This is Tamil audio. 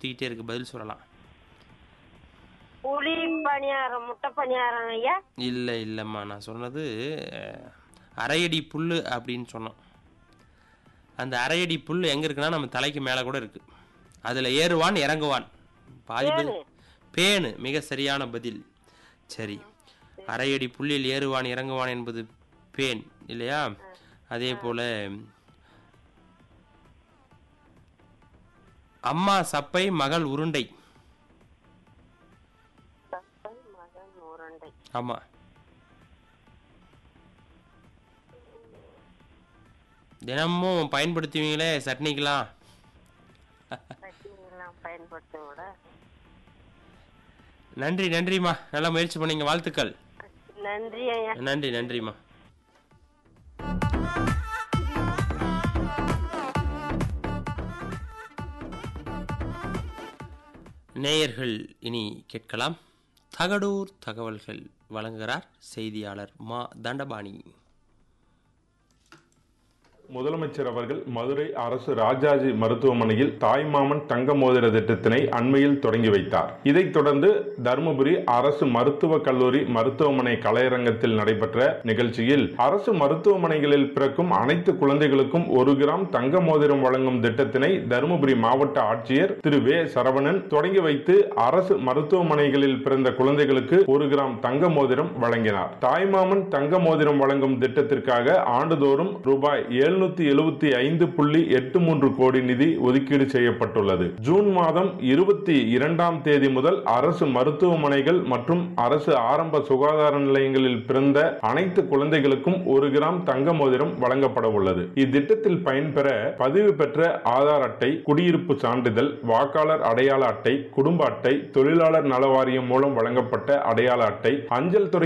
சுற்றிக்கிட்டே இருக்கு பதில் சொல்லலாம் புளி பணியாரம் முட்டை பணியாரம் ஐயா இல்லை இல்லைம்மா நான் சொன்னது அஹ், அரையடி புல் அப்படின்னு சொன்னோம் அந்த அரையடி புல் எங்கே இருக்குன்னா நம்ம தலைக்கு மேலே கூட இருக்கு அதில் ஏறுவான் இறங்குவான் பாதி பதில் பேனு மிக சரியான பதில் சரி அரையடி புல்லில் ஏறுவான் இறங்குவான் என்பது பேன் இல்லையா அதே போல அம்மா சப்பை மகள் உருண்டை தப்பை மகன் உருண்டை ஆமா தினமும் பயன்படுத்துவீங்களே சட்னிக்கெல்லாம் சட்னியெல்லாம் பயன்படுத்தும் கூட நன்றி நன்றிம்மா நல்லா முயற்சி பண்ணீங்க வாழ்த்துக்கள் நன்றி ஐயா நன்றி நன்றிம்மா நேயர்கள் இனி கேட்கலாம் தகடூர் தகவல்கள் வழங்குகிறார் செய்தியாளர் மா தண்டபாணி முதலமைச்சர் அவர்கள் மதுரை அரசு ராஜாஜி மருத்துவமனையில் தாய்மாமன் தங்க மோதிர திட்டத்தினை அண்மையில் தொடங்கி வைத்தார் இதைத் தொடர்ந்து தருமபுரி அரசு மருத்துவக் கல்லூரி மருத்துவமனை கலையரங்கத்தில் நடைபெற்ற நிகழ்ச்சியில் அரசு மருத்துவமனைகளில் பிறக்கும் அனைத்து குழந்தைகளுக்கும் ஒரு கிராம் தங்க மோதிரம் வழங்கும் திட்டத்தினை தருமபுரி மாவட்ட ஆட்சியர் திரு வே சரவணன் தொடங்கி வைத்து அரசு மருத்துவமனைகளில் பிறந்த குழந்தைகளுக்கு ஒரு கிராம் தங்க மோதிரம் வழங்கினார் தாய்மாமன் தங்க மோதிரம் வழங்கும் திட்டத்திற்காக ஆண்டுதோறும் ரூபாய் எழுநூத்தி எழுபத்தி ஐந்து புள்ளி எட்டு மூன்று கோடி நிதி ஒதுக்கீடு செய்யப்பட்டுள்ளது ஜூன் மாதம் இருபத்தி இரண்டாம் தேதி முதல் அரசு மருத்துவமனைகள் மற்றும் அரசு ஆரம்ப சுகாதார நிலையங்களில் பிறந்த அனைத்து குழந்தைகளுக்கும் ஒரு கிராம் தங்க மோதிரம் வழங்கப்பட உள்ளது இத்திட்டத்தில் பயன்பெற பதிவு பெற்ற ஆதார் அட்டை குடியிருப்பு சான்றிதழ் வாக்காளர் அடையாள அட்டை குடும்ப அட்டை தொழிலாளர் நல வாரியம் மூலம் வழங்கப்பட்ட அடையாள அட்டை அஞ்சல் துறை